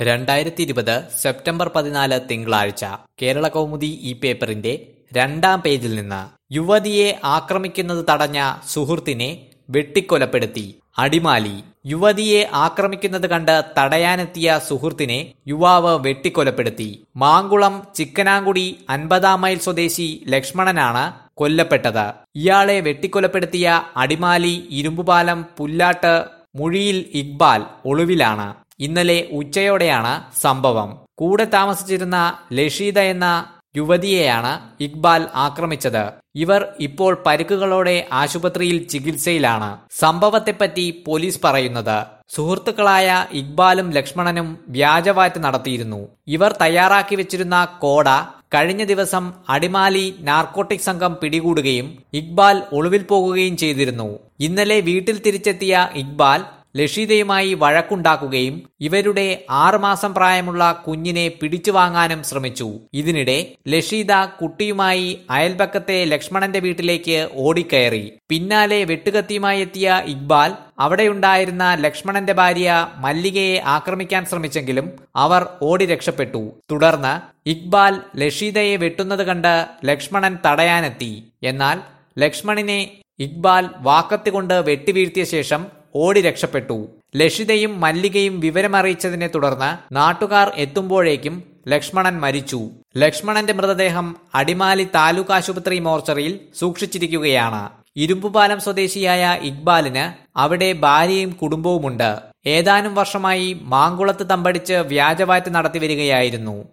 രണ്ടായിരത്തി ഇരുപത് സെപ്റ്റംബർ പതിനാല് തിങ്കളാഴ്ച കേരള കൗമുദി ഈ പേപ്പറിന്റെ രണ്ടാം പേജിൽ നിന്ന് യുവതിയെ ആക്രമിക്കുന്നത് തടഞ്ഞ സുഹൃത്തിനെ വെട്ടിക്കൊലപ്പെടുത്തി അടിമാലി യുവതിയെ ആക്രമിക്കുന്നത് കണ്ട് തടയാനെത്തിയ സുഹൃത്തിനെ യുവാവ് വെട്ടിക്കൊലപ്പെടുത്തി മാങ്കുളം ചിക്കനാങ്കുടി അൻപതാം മൈൽ സ്വദേശി ലക്ഷ്മണനാണ് കൊല്ലപ്പെട്ടത് ഇയാളെ വെട്ടിക്കൊലപ്പെടുത്തിയ അടിമാലി ഇരുമ്പുപാലം പുല്ലാട്ട് മുഴിയിൽ ഇക്ബാൽ ഒളിവിലാണ് ഇന്നലെ ഉച്ചയോടെയാണ് സംഭവം കൂടെ താമസിച്ചിരുന്ന ലഷീദ എന്ന യുവതിയെയാണ് ഇക്ബാൽ ആക്രമിച്ചത് ഇവർ ഇപ്പോൾ പരിക്കുകളോടെ ആശുപത്രിയിൽ ചികിത്സയിലാണ് സംഭവത്തെപ്പറ്റി പോലീസ് പറയുന്നത് സുഹൃത്തുക്കളായ ഇക്ബാലും ലക്ഷ്മണനും വ്യാജവാറ്റ് നടത്തിയിരുന്നു ഇവർ തയ്യാറാക്കി വെച്ചിരുന്ന കോട കഴിഞ്ഞ ദിവസം അടിമാലി നാർക്കോട്ടിക് സംഘം പിടികൂടുകയും ഇക്ബാൽ ഒളിവിൽ പോകുകയും ചെയ്തിരുന്നു ഇന്നലെ വീട്ടിൽ തിരിച്ചെത്തിയ ഇക്ബാൽ ലഷീദയുമായി വഴക്കുണ്ടാക്കുകയും ഇവരുടെ ആറുമാസം പ്രായമുള്ള കുഞ്ഞിനെ പിടിച്ചു വാങ്ങാനും ശ്രമിച്ചു ഇതിനിടെ ലഷീദ കുട്ടിയുമായി അയൽപക്കത്തെ ലക്ഷ്മണന്റെ വീട്ടിലേക്ക് ഓടിക്കയറി പിന്നാലെ വെട്ടുകത്തിയുമായി എത്തിയ ഇക്ബാൽ അവിടെയുണ്ടായിരുന്ന ലക്ഷ്മണന്റെ ഭാര്യ മല്ലികയെ ആക്രമിക്കാൻ ശ്രമിച്ചെങ്കിലും അവർ ഓടി രക്ഷപ്പെട്ടു തുടർന്ന് ഇക്ബാൽ ലഷീദയെ വെട്ടുന്നത് കണ്ട് ലക്ഷ്മണൻ തടയാനെത്തി എന്നാൽ ലക്ഷ്മണിനെ ഇക്ബാൽ വാക്കത്തുകൊണ്ട് വെട്ടിവീഴ്ത്തിയ ശേഷം ഓടി രക്ഷപ്പെട്ടു ലഷിതയും മല്ലികയും വിവരമറിയിച്ചതിനെ തുടർന്ന് നാട്ടുകാർ എത്തുമ്പോഴേക്കും ലക്ഷ്മണൻ മരിച്ചു ലക്ഷ്മണന്റെ മൃതദേഹം അടിമാലി താലൂക്ക് ആശുപത്രി മോർച്ചറിയിൽ സൂക്ഷിച്ചിരിക്കുകയാണ് ഇരുമ്പുപാലം സ്വദേശിയായ ഇക്ബാലിന് അവിടെ ഭാര്യയും കുടുംബവുമുണ്ട് ഏതാനും വർഷമായി മാങ്കുളത്ത് തമ്പടിച്ച് വ്യാജവാറ്റ് നടത്തിവരികയായിരുന്നു